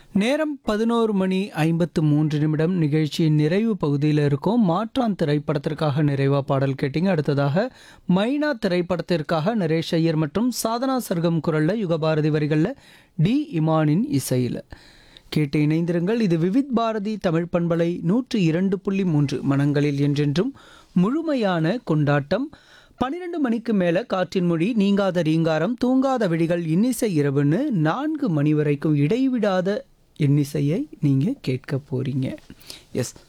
நேரம் பதினோரு மணி ஐம்பத்து மூன்று நிமிடம் நிகழ்ச்சியின் நிறைவு பகுதியில் இருக்கும் மாற்றான் திரைப்படத்திற்காக நிறைவா பாடல் கேட்டீங்க அடுத்ததாக மைனா திரைப்படத்திற்காக நரேஷ் ஐயர் மற்றும் சாதனா சர்க்கம் குரல்ல யுகபாரதி வரிகளில் டி இமானின் இசையில் கேட்டு இணைந்திருங்கள் இது விவித் பாரதி தமிழ் பண்பலை நூற்று இரண்டு புள்ளி மூன்று மனங்களில் என்றென்றும் முழுமையான கொண்டாட்டம் பன்னிரெண்டு மணிக்கு மேலே காற்றின் மொழி நீங்காத ரீங்காரம் தூங்காத விழிகள் இன்னிசை இரவுன்னு நான்கு மணி வரைக்கும் இடைவிடாத இன்னிசையை நீங்கள் கேட்க போறீங்க எஸ்